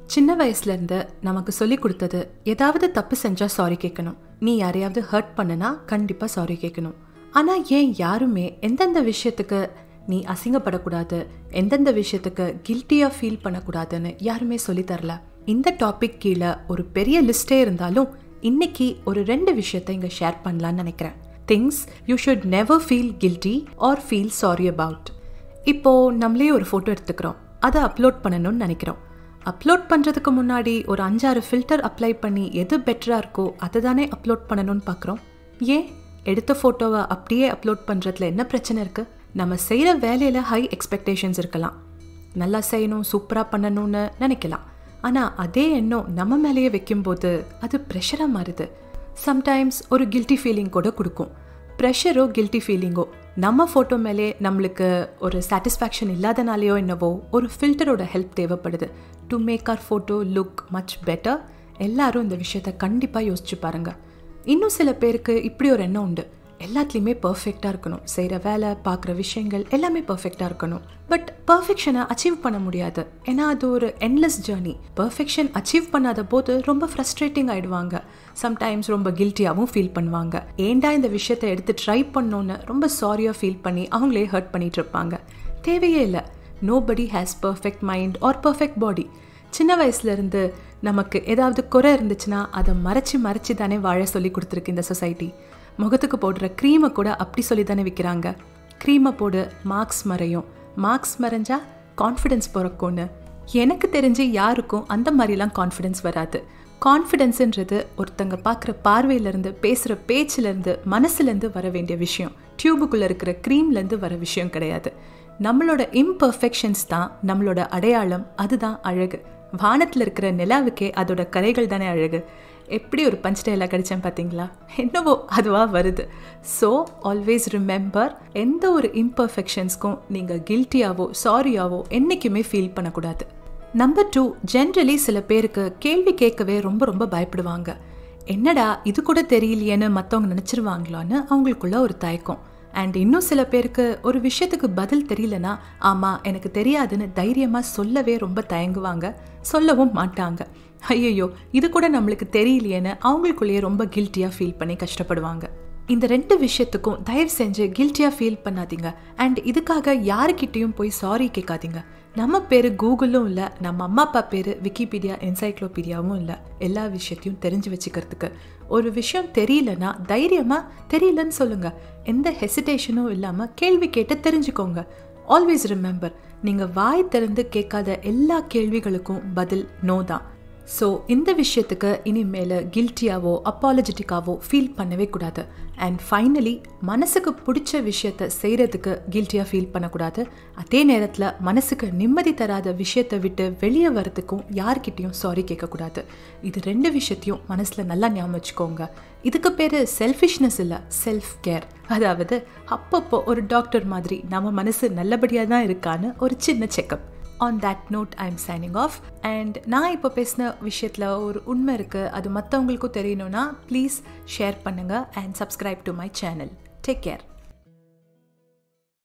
சின்ன வயசுல இருந்து நமக்கு சொல்லி கொடுத்தது ஏதாவது தப்பு செஞ்சா சாரி கேட்கணும் நீ யாரையாவது ஹர்ட் பண்ணனா கண்டிப்பா சாரி கேட்கணும் ஆனா ஏன் யாருமே எந்தெந்த விஷயத்துக்கு நீ அசிங்கப்படக்கூடாது எந்தெந்த விஷயத்துக்கு கில்ட்டியா ஃபீல் பண்ணக்கூடாதுன்னு யாருமே சொல்லி தரல இந்த டாபிக் கீழே ஒரு பெரிய லிஸ்டே இருந்தாலும் இன்னைக்கு ஒரு ரெண்டு விஷயத்தை இங்க ஷேர் பண்ணலாம்னு நினைக்கிறேன் things you should never feel guilty or feel sorry about இப்போ நம்மளே ஒரு ஃபோட்டோ எடுத்துக்கிறோம் அதை அப்லோட் பண்ணணும்னு நினைக்கிறோம் அப்லோட் பண்ணுறதுக்கு முன்னாடி ஒரு அஞ்சாறு ஃபில்டர் அப்ளை பண்ணி எது பெட்டராக இருக்கோ அதை தானே அப்லோட் பண்ணணும்னு பார்க்குறோம் ஏன் எடுத்த ஃபோட்டோவை அப்படியே அப்லோட் பண்ணுறதுல என்ன பிரச்சனை இருக்குது நம்ம செய்கிற வேலையில் ஹை எக்ஸ்பெக்டேஷன்ஸ் இருக்கலாம் நல்லா செய்யணும் சூப்பராக பண்ணணும்னு நினைக்கலாம் ஆனால் அதே எண்ணம் நம்ம மேலேயே வைக்கும்போது அது ப்ரெஷராக மாறுது சம்டைம்ஸ் ஒரு கில்ட்டி ஃபீலிங் கூட கொடுக்கும் ப்ரெஷரோ கில்ட்டி ஃபீலிங்கோ நம்ம ஃபோட்டோ மேலே நம்மளுக்கு ஒரு சாட்டிஸ்ஃபேக்ஷன் இல்லாதனாலேயோ என்னவோ ஒரு ஃபில்டரோட ஹெல்ப் தேவைப்படுது to make our photo look much better எல்லாரும் இந்த விஷயத்த கண்டிப்பாக யோசிச்சு பாருங்க இன்னும் சில பேருக்கு இப்படி ஒரு எண்ணம் உண்டு எல்லாத்துலேயுமே பர்ஃபெக்டாக இருக்கணும் செய்கிற வேலை பார்க்குற விஷயங்கள் எல்லாமே பர்ஃபெக்டாக இருக்கணும் பட் பர்ஃபெக்ஷனை அச்சீவ் பண்ண முடியாது ஏன்னா அது ஒரு என்லெஸ் ஜேர்னி பர்ஃபெக்ஷன் அச்சீவ் பண்ணாத போது ரொம்ப ஃப்ரஸ்ட்ரேட்டிங் ஆயிடுவாங்க சம்டைம்ஸ் ரொம்ப கில்ட்டியாகவும் ஃபீல் பண்ணுவாங்க ஏண்டா இந்த விஷயத்தை எடுத்து ட்ரை பண்ணோன்னு ரொம்ப சாரியாக ஃபீல் பண்ணி அவங்களே ஹர்ட் பண்ணிட்டு இருப்பாங்க தேவையே இல்லை nobody has perfect mind or perfect body சின்ன வயசுலேருந்து நமக்கு ஏதாவது குறை இருந்துச்சுன்னா அதை மறைச்சி மறைச்சி தானே வாழ சொல்லி கொடுத்துருக்கு இந்த சொசைட்டி முகத்துக்கு போடுற க்ரீமை கூட அப்படி சொல்லி தானே விற்கிறாங்க க்ரீமை போடு மார்க்ஸ் மறையும் மார்க்ஸ் மறைஞ்சா கான்ஃபிடென்ஸ் பிறக்கும்னு எனக்கு தெரிஞ்சு யாருக்கும் அந்த மாதிரிலாம் கான்ஃபிடென்ஸ் வராது கான்ஃபிடென்ஸுன்றது ஒருத்தங்க பார்க்குற பார்வையிலேருந்து பேசுகிற பேச்சிலேருந்து மனசுலேருந்து வர வேண்டிய விஷயம் டியூபுக்குள்ளே இருக்கிற க்ரீம்லேருந்து வர விஷயம் கிடையாது நம்மளோட இம்பர்ஃபெக்ஷன்ஸ் தான் நம்மளோட அடையாளம் அதுதான் அழகு வானத்தில் இருக்கிற நிலாவுக்கே அதோட கரைகள் தானே அழகு எப்படி ஒரு பஞ்ச் டைலாக் அடித்தேன் பார்த்தீங்களா என்னவோ அதுவாக வருது ஸோ ஆல்வேஸ் ரிமெம்பர் எந்த ஒரு இம்பர்ஃபெக்ஷன்ஸ்க்கும் நீங்கள் கில்ட்டியாவோ சாரியாவோ என்றைக்குமே ஃபீல் பண்ணக்கூடாது நம்பர் டூ ஜென்ரலி சில பேருக்கு கேள்வி கேட்கவே ரொம்ப ரொம்ப பயப்படுவாங்க என்னடா இது கூட தெரியலையேன்னு மற்றவங்க நினச்சிருவாங்களான்னு அவங்களுக்குள்ள ஒரு தயக்கம் அண்ட் இன்னும் சில பேருக்கு ஒரு விஷயத்துக்கு பதில் தெரியலனா ஆமாம் எனக்கு தெரியாதுன்னு தைரியமாக சொல்லவே ரொம்ப தயங்குவாங்க சொல்லவும் மாட்டாங்க ஐயையோ இது கூட நம்மளுக்கு தெரியலையேன்னு அவங்களுக்குள்ளேயே ரொம்ப கில்ட்டியாக ஃபீல் பண்ணி கஷ்டப்படுவாங்க இந்த ரெண்டு விஷயத்துக்கும் தயவு செஞ்சு கில்ட்டியாக ஃபீல் பண்ணாதீங்க அண்ட் இதுக்காக யாருக்கிட்டேயும் போய் சாரி கேட்காதீங்க நம்ம பேர் கூகுளும் இல்லை நம்ம அம்மா அப்பா பேர் விக்கிபீடியா என்சைக்ளோபீடியாவும் இல்லை எல்லா விஷயத்தையும் தெரிஞ்சு வச்சுக்கிறதுக்கு ஒரு விஷயம் தெரியலனா தைரியமாக தெரியலன்னு சொல்லுங்கள் எந்த ஹெசிடேஷனும் இல்லாமல் கேள்வி கேட்டு தெரிஞ்சுக்கோங்க ஆல்வேஸ் ரிமெம்பர் நீங்கள் வாய் திறந்து கேட்காத எல்லா கேள்விகளுக்கும் பதில் நோ தான் ஸோ இந்த விஷயத்துக்கு இனிமேல் கில்ட்டியாவோ அப்பாலஜெட்டிக்காவோ ஃபீல் பண்ணவே கூடாது அண்ட் ஃபைனலி மனசுக்கு பிடிச்ச விஷயத்த செய்கிறதுக்கு கில்ட்டியாக ஃபீல் பண்ணக்கூடாது அதே நேரத்தில் மனசுக்கு நிம்மதி தராத விஷயத்தை விட்டு வெளியே வரதுக்கும் யார்கிட்டையும் சாரி கேட்கக்கூடாது இது ரெண்டு விஷயத்தையும் மனசில் நல்லா ஞாபகம் வச்சுக்கோங்க இதுக்கு பேர் செல்ஃபிஷ்னஸ் இல்லை செல்ஃப் கேர் அதாவது அப்பப்போ ஒரு டாக்டர் மாதிரி நம்ம மனசு நல்லபடியாக தான் இருக்கான்னு ஒரு சின்ன checkup on that note I am signing off and நான் இப்போ பேசின விஷயத்தில் ஒரு உண்மை இருக்குது அது மற்றவங்களுக்கும் தெரியணும்னா ப்ளீஸ் ஷேர் பண்ணுங்கள் and subscribe to my channel take care